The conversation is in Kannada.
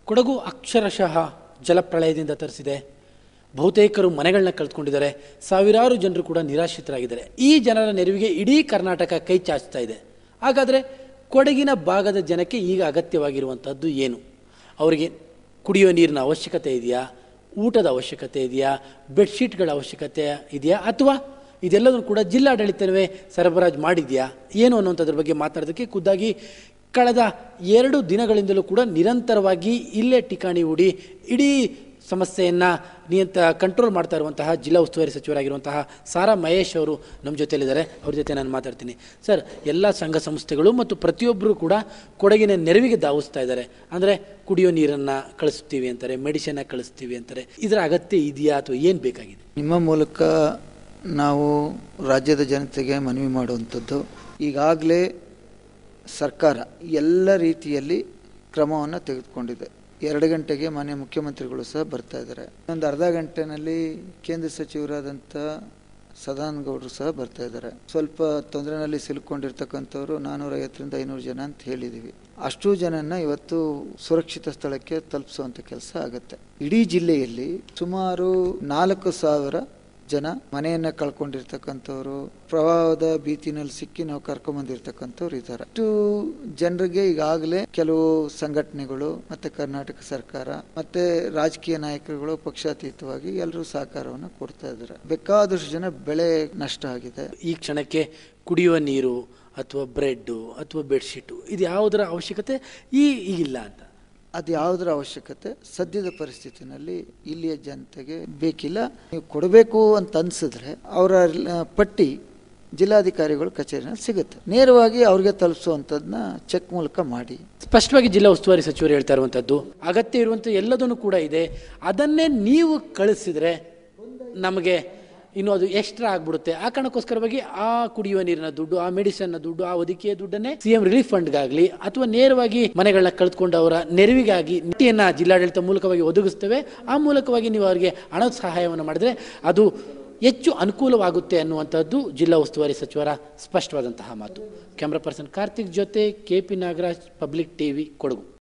ಕೊಡಗು ಅಕ್ಷರಶಃ ಜಲಪ್ರಳಯದಿಂದ ತರಿಸಿದೆ ಬಹುತೇಕರು ಮನೆಗಳನ್ನ ಕಳೆದುಕೊಂಡಿದ್ದಾರೆ ಸಾವಿರಾರು ಜನರು ಕೂಡ ನಿರಾಶ್ರಿತರಾಗಿದ್ದಾರೆ ಈ ಜನರ ನೆರವಿಗೆ ಇಡೀ ಕರ್ನಾಟಕ ಕೈ ಚಾಚ್ತಾ ಇದೆ ಹಾಗಾದರೆ ಕೊಡಗಿನ ಭಾಗದ ಜನಕ್ಕೆ ಈಗ ಅಗತ್ಯವಾಗಿರುವಂಥದ್ದು ಏನು ಅವರಿಗೆ ಕುಡಿಯೋ ನೀರಿನ ಅವಶ್ಯಕತೆ ಇದೆಯಾ ಊಟದ ಅವಶ್ಯಕತೆ ಇದೆಯಾ ಬೆಡ್ಶೀಟ್ಗಳ ಅವಶ್ಯಕತೆ ಇದೆಯಾ ಅಥವಾ ಇದೆಲ್ಲದನ್ನು ಕೂಡ ಜಿಲ್ಲಾಡಳಿತವೇ ಸರಬರಾಜು ಮಾಡಿದೆಯಾ ಏನು ಅನ್ನುವಂಥದ್ರ ಬಗ್ಗೆ ಮಾತಾಡೋದಕ್ಕೆ ಖುದ್ದಾಗಿ ಕಳೆದ ಎರಡು ದಿನಗಳಿಂದಲೂ ಕೂಡ ನಿರಂತರವಾಗಿ ಇಲ್ಲೇ ಠಿಕಾಣಿ ಹೂಡಿ ಇಡೀ ಸಮಸ್ಯೆಯನ್ನು ನಿಯಂತ ಕಂಟ್ರೋಲ್ ಮಾಡ್ತಾ ಇರುವಂತಹ ಜಿಲ್ಲಾ ಉಸ್ತುವಾರಿ ಸಚಿವರಾಗಿರುವಂತಹ ಸಾರಾ ಮಹೇಶ್ ಅವರು ನಮ್ಮ ಜೊತೆಯಲ್ಲಿದ್ದಾರೆ ಅವ್ರ ಜೊತೆ ನಾನು ಮಾತಾಡ್ತೀನಿ ಸರ್ ಎಲ್ಲ ಸಂಘ ಸಂಸ್ಥೆಗಳು ಮತ್ತು ಪ್ರತಿಯೊಬ್ಬರು ಕೂಡ ಕೊಡಗಿನ ನೆರವಿಗೆ ಧಾವಿಸ್ತಾ ಇದ್ದಾರೆ ಅಂದರೆ ಕುಡಿಯೋ ನೀರನ್ನು ಕಳಿಸ್ತೀವಿ ಅಂತಾರೆ ಮೆಡಿಸಿನ್ನ ಕಳಿಸ್ತೀವಿ ಅಂತಾರೆ ಇದರ ಅಗತ್ಯ ಇದೆಯಾ ಅಥವಾ ಏನು ಬೇಕಾಗಿದೆ ನಿಮ್ಮ ಮೂಲಕ ನಾವು ರಾಜ್ಯದ ಜನತೆಗೆ ಮನವಿ ಮಾಡುವಂಥದ್ದು ಈಗಾಗಲೇ ಸರ್ಕಾರ ಎಲ್ಲ ರೀತಿಯಲ್ಲಿ ಕ್ರಮವನ್ನು ತೆಗೆದುಕೊಂಡಿದೆ ಎರಡು ಗಂಟೆಗೆ ಮಾನ್ಯ ಮುಖ್ಯಮಂತ್ರಿಗಳು ಸಹ ಬರ್ತಾ ಇದ್ದಾರೆ ಒಂದು ಅರ್ಧ ಗಂಟೆನಲ್ಲಿ ಕೇಂದ್ರ ಸಚಿವರಾದಂಥ ಸದಾನಂದ ಗೌಡರು ಸಹ ಬರ್ತಾ ಇದ್ದಾರೆ ಸ್ವಲ್ಪ ತೊಂದರೆನಲ್ಲಿ ಸಿಲುಕೊಂಡಿರ್ತಕ್ಕಂಥವ್ರು ನಾನ್ನೂರ ಐವತ್ತರಿಂದ ಐನೂರು ಜನ ಅಂತ ಹೇಳಿದ್ದೀವಿ ಅಷ್ಟು ಜನನ ಇವತ್ತು ಸುರಕ್ಷಿತ ಸ್ಥಳಕ್ಕೆ ತಲುಪಿಸುವಂಥ ಕೆಲಸ ಆಗುತ್ತೆ ಇಡೀ ಜಿಲ್ಲೆಯಲ್ಲಿ ಸುಮಾರು ನಾಲ್ಕು ಸಾವಿರ ಜನ ಮನೆಯನ್ನ ಕಳ್ಕೊಂಡಿರ್ತಕ್ಕಂಥವ್ರು ಪ್ರವಾಹದ ಭೀತಿನಲ್ಲಿ ಸಿಕ್ಕಿ ನಾವು ಕರ್ಕೊಂಬಂದಿರ್ತಕ್ಕಂಥವ್ರು ಇದ್ದಾರೆ ಇಷ್ಟು ಜನರಿಗೆ ಈಗಾಗಲೇ ಕೆಲವು ಸಂಘಟನೆಗಳು ಮತ್ತೆ ಕರ್ನಾಟಕ ಸರ್ಕಾರ ಮತ್ತೆ ರಾಜಕೀಯ ನಾಯಕರುಗಳು ಪಕ್ಷಾತೀತವಾಗಿ ಎಲ್ಲರೂ ಸಹಕಾರವನ್ನು ಕೊಡ್ತಾ ಇದ್ದಾರೆ ಬೇಕಾದಷ್ಟು ಜನ ಬೆಳೆ ನಷ್ಟ ಆಗಿದೆ ಈ ಕ್ಷಣಕ್ಕೆ ಕುಡಿಯುವ ನೀರು ಅಥವಾ ಬ್ರೆಡ್ಡು ಅಥವಾ ಬೆಡ್ಶೀಟು ಇದು ಯಾವುದರ ಅವಶ್ಯಕತೆ ಈ ಈಗಿಲ್ಲ ಅಂತ ಅದು ಯಾವುದರ ಅವಶ್ಯಕತೆ ಸದ್ಯದ ಪರಿಸ್ಥಿತಿನಲ್ಲಿ ಇಲ್ಲಿಯ ಜನತೆಗೆ ಬೇಕಿಲ್ಲ ನೀವು ಕೊಡಬೇಕು ಅಂತ ಅನ್ಸಿದ್ರೆ ಅವರ ಪಟ್ಟಿ ಜಿಲ್ಲಾಧಿಕಾರಿಗಳು ಕಚೇರಿನಲ್ಲಿ ಸಿಗುತ್ತೆ ನೇರವಾಗಿ ಅವ್ರಿಗೆ ತಲುಪಿಸುವಂಥದ್ದನ್ನ ಚೆಕ್ ಮೂಲಕ ಮಾಡಿ ಸ್ಪಷ್ಟವಾಗಿ ಜಿಲ್ಲಾ ಉಸ್ತುವಾರಿ ಸಚಿವರು ಹೇಳ್ತಾ ಇರುವಂಥದ್ದು ಅಗತ್ಯ ಇರುವಂಥ ಎಲ್ಲದನ್ನು ಕೂಡ ಇದೆ ಅದನ್ನೇ ನೀವು ಕಳಿಸಿದ್ರೆ ನಮಗೆ ಇನ್ನು ಅದು ಎಕ್ಸ್ಟ್ರಾ ಆಗ್ಬಿಡುತ್ತೆ ಆ ಕಾರಣಕ್ಕೋಸ್ಕರವಾಗಿ ಆ ಕುಡಿಯುವ ನೀರಿನ ದುಡ್ಡು ಆ ಮೆಡಿಸಿನ್ನ ದುಡ್ಡು ಆ ಒದಗಿಯ ದುಡ್ಡನ್ನೇ ಸಿಎಂ ರಿಲೀಫ್ ಫಂಡ್ಗಾಗಲಿ ಅಥವಾ ನೇರವಾಗಿ ಮನೆಗಳನ್ನ ಕಳೆದುಕೊಂಡವರ ನೆರವಿಗಾಗಿ ನಿಟ್ಟಿಯನ್ನ ಜಿಲ್ಲಾಡಳಿತ ಮೂಲಕವಾಗಿ ಒದಗಿಸ್ತೇವೆ ಆ ಮೂಲಕವಾಗಿ ನೀವು ಅವರಿಗೆ ಹಣದ ಸಹಾಯವನ್ನು ಮಾಡಿದ್ರೆ ಅದು ಹೆಚ್ಚು ಅನುಕೂಲವಾಗುತ್ತೆ ಅನ್ನುವಂಥದ್ದು ಜಿಲ್ಲಾ ಉಸ್ತುವಾರಿ ಸಚಿವರ ಸ್ಪಷ್ಟವಾದಂತಹ ಮಾತು ಕ್ಯಾಮ್ರಾ ಪರ್ಸನ್ ಕಾರ್ತಿಕ್ ಜೊತೆ K P Nagaraj public TV Kodagu